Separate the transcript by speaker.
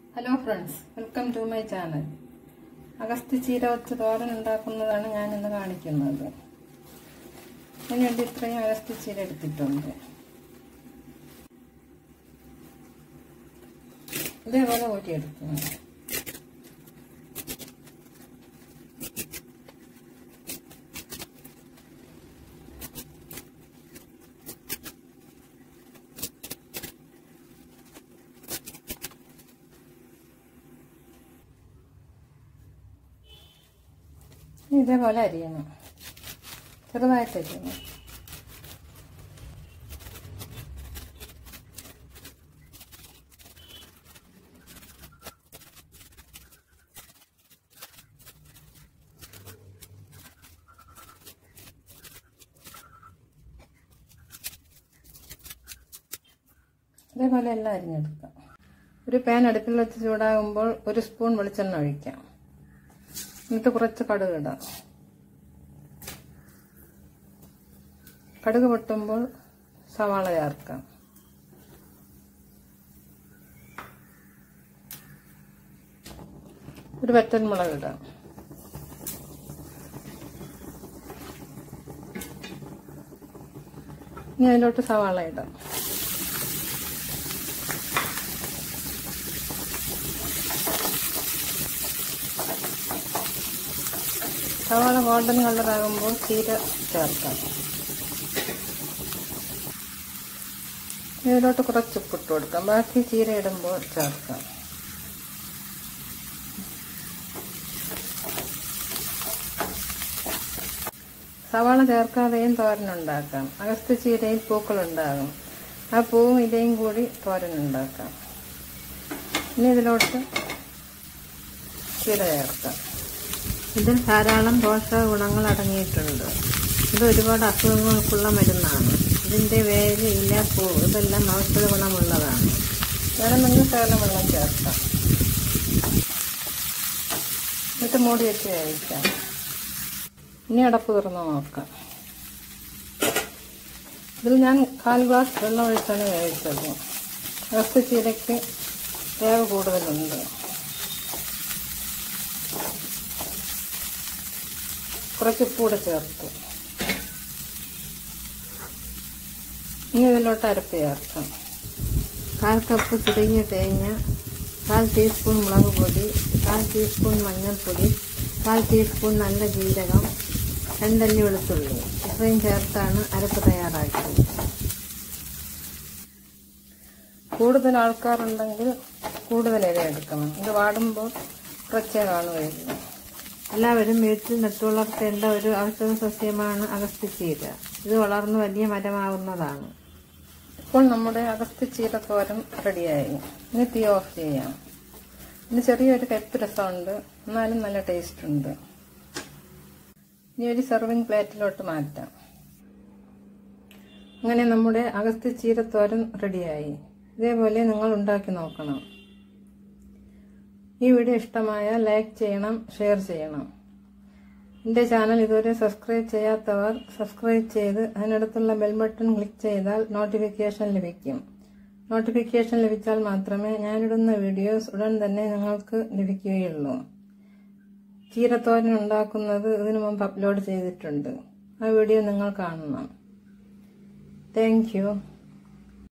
Speaker 1: hello friends welcome to my channel അഗസ്തി ചീര വെച്ച് തോരൻ ഉണ്ടാക്കുന്നതാണ് ഞാൻ ഇന്ന് കാണിക്കുന്നത് അതിന് വേണ്ടി ഇത്രയും അഗസ്തി ചീര എടുത്തിട്ടുണ്ട് ഇതേപോലെ ഊറ്റിയെടുക്കണം ഇതേപോലെ അരിയണം ചെറുതായിട്ട് അരിയണം ഇതേപോലെ എല്ലാം അരിഞ്ഞെടുക്കാം ഒരു പാൻ അടുപ്പിൽ വെച്ച് ചൂടാകുമ്പോൾ ഒരു സ്പൂൺ വെളിച്ചെണ്ണ ഒഴിക്കാം എന്നിട്ട് കുറച്ച് കടുക് ഇടാം കടുക് പൊട്ടുമ്പോൾ സവാള ചേർക്കാം ഒരു വറ്റൽ മുളക് ഇടാം ഇനി അതിലോട്ട് സവാള ഇടാം സവാള ഗോൾഡൻ കളറാകുമ്പോൾ ചീര ചേർക്കാം ഇതിലോട്ട് കുറച്ച് ഉപ്പിട്ട് കൊടുക്കാം ബാക്കി ചീര ഇടുമ്പോൾ ചേർക്കാം സവാള ചേർക്കാതെയും തോരനുണ്ടാക്കാം അഗസ്ത്യ ചീരയിൽ പൂക്കളുണ്ടാകും ആ പൂവും ഇലയും കൂടി തോരനുണ്ടാക്കാം ഇനി ഇതിലോട്ട് ചീര ചേർക്കാം ഇതിൽ ധാരാളം പോഷക ഗുണങ്ങൾ അടങ്ങിയിട്ടുണ്ട് ഇത് ഒരുപാട് അസുഖങ്ങൾക്കുള്ള മരുന്നാണ് ഇതിന്റെ വേര് ഇല പൂ ഇതെല്ലാം ഔഷധ ഗുണമുള്ളതാണ് വേണമെങ്കിൽ ശകലം വെള്ളം ചേർക്കാം എന്നിട്ട് മൂടി വെച്ച് കഴിക്കാം ഇനി അടപ്പ് തുറന്ന് നോക്കാം ഇതിൽ ഞാൻ കാൽ ഗ്ലാസ് വെള്ളം ഒഴിച്ചാണ് കഴിച്ചത് അകത്ത് ചീരയ്ക്ക് വേവ് കൂടുതലുണ്ട് കുറച്ച് ഉപ്പൂടെ ചേർത്ത് ഇനി ഇതിലോട്ട് അരപ്പ് ചേർക്കാം കാൽ കപ്പ് ചിരങ്ങിയ തേങ്ങ കാൽ ടീസ്പൂൺ മുളക് പൊടി കാൽ ടീസ്പൂൺ മഞ്ഞൾപ്പൊടി കാൽ ടീസ്പൂൺ നല്ല ജീരകം രണ്ടല്ലി വെളുത്തുള്ളി ഇത്രയും ചേർത്താണ് അരപ്പ് തയ്യാറാക്കിയത് കൂടുതൽ ആൾക്കാരുണ്ടെങ്കിൽ കൂടുതൽ ഇല എടുക്കണം ഇത് വാടുമ്പോൾ കുറച്ചേ കാണുകയില്ല എല്ലാവരും വീട്ടിൽ നട്ടുവളർത്തേണ്ട ഒരു ഔഷധ സസ്യമാണ് അഗസ്ത്യച്ചീര ഇത് വളർന്ന് വലിയ മരമാവുന്നതാണ് ഇപ്പോൾ നമ്മുടെ അഗസ്ത്യച്ചീര തോരൻ റെഡിയായി ഇനി തീ ഓഫ് ചെയ്യാം ഇനി ചെറിയൊരു കയ്പ്പ് രസമുണ്ട് എന്നാലും നല്ല ടേസ്റ്റ് ഉണ്ട് ഇനി ഒരു സെർവിങ് പ്ലേറ്റിലോട്ട് മാറ്റാം അങ്ങനെ നമ്മുടെ അഗസ്ത്യച്ചീര തോരൻ റെഡിയായി ഇതേപോലെ നിങ്ങൾ ഉണ്ടാക്കി നോക്കണം ഈ വീഡിയോ ഇഷ്ടമായാൽ ലൈക്ക് ചെയ്യണം ഷെയർ ചെയ്യണം എൻ്റെ ചാനൽ ഇതുവരെ സബ്സ്ക്രൈബ് ചെയ്യാത്തവർ സബ്സ്ക്രൈബ് ചെയ്ത് അതിനടുത്തുള്ള ബെൽ ബട്ടൺ ക്ലിക്ക് ചെയ്താൽ നോട്ടിഫിക്കേഷൻ ലഭിക്കും നോട്ടിഫിക്കേഷൻ ലഭിച്ചാൽ മാത്രമേ ഞാനിടുന്ന വീഡിയോസ് ഉടൻ തന്നെ നിങ്ങൾക്ക് ലഭിക്കുകയുള്ളൂ ചീരത്തോരൻ ഉണ്ടാക്കുന്നത് ഇതിനു മുമ്പ് അപ്ലോഡ് ചെയ്തിട്ടുണ്ട് ആ വീഡിയോ നിങ്ങൾ കാണണം താങ്ക്